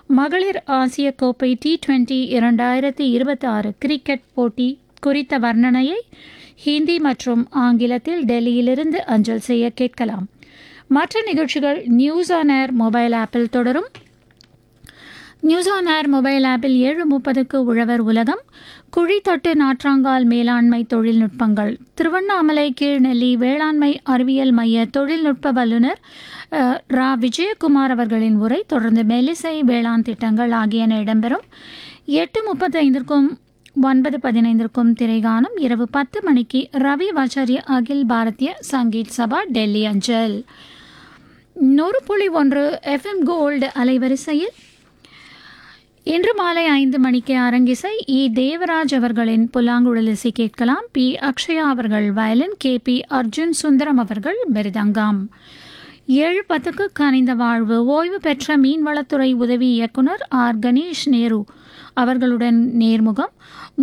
மகளிர் ஆசிய கோப்பை டி டுவெண்டி இரண்டாயிரத்தி இருபத்தி ஆறு கிரிக்கெட் போட்டி குறித்த வர்ணனையை ஹிந்தி மற்றும் ஆங்கிலத்தில் டெல்லியிலிருந்து அஞ்சல் செய்ய கேட்கலாம் மற்ற நிகழ்ச்சிகள் நியூஸ் ஆன் ஏர் மொபைல் ஆப்பில் தொடரும் நியூஸ் ஆன் ஏர் மொபைல் ஆப்பில் ஏழு முப்பதுக்கு உழவர் உலகம் குழித்தட்டு நாற்றாங்கால் மேலாண்மை தொழில்நுட்பங்கள் திருவண்ணாமலை கீழ்நெல்லி வேளாண்மை அறிவியல் மைய தொழில்நுட்ப வல்லுநர் அஹ், ரா விஜயகுமார் அவர்களின் உரை தொடர்ந்து மெல்லிசை வேளாண் திட்டங்கள் ஆகியன இடம்பெறும் எட்டு முப்பத்தைந்திற்கும் ஒன்பது பதினைந்திற்கும் திரைகாணும் இரவு பத்து மணிக்கு ரவி வாச்சாரிய அகில் பாரதிய சங்கீத் சபா டெல்லி அஞ்சல் நூறு புள்ளி ஒன்று எஃப்எம் கோல்டு அலைவரிசையில் இன்று மாலை ஐந்து மணிக்கு அரங்கிசை இ தேவராஜ் அவர்களின் புல்லாங்குழல் இசை கேட்கலாம் பி அக்ஷயா அவர்கள் violin K P Arjun Sundaram அவர்கள் மிருதங்கம் ஏழு பத்துக்கு கனிந்த வாழ்வு ஓய்வு பெற்ற மீன்வளத்துறை உதவி இயக்குனர் ஆர் கணேஷ் நேரு அவர்களுடன் நேர்முகம்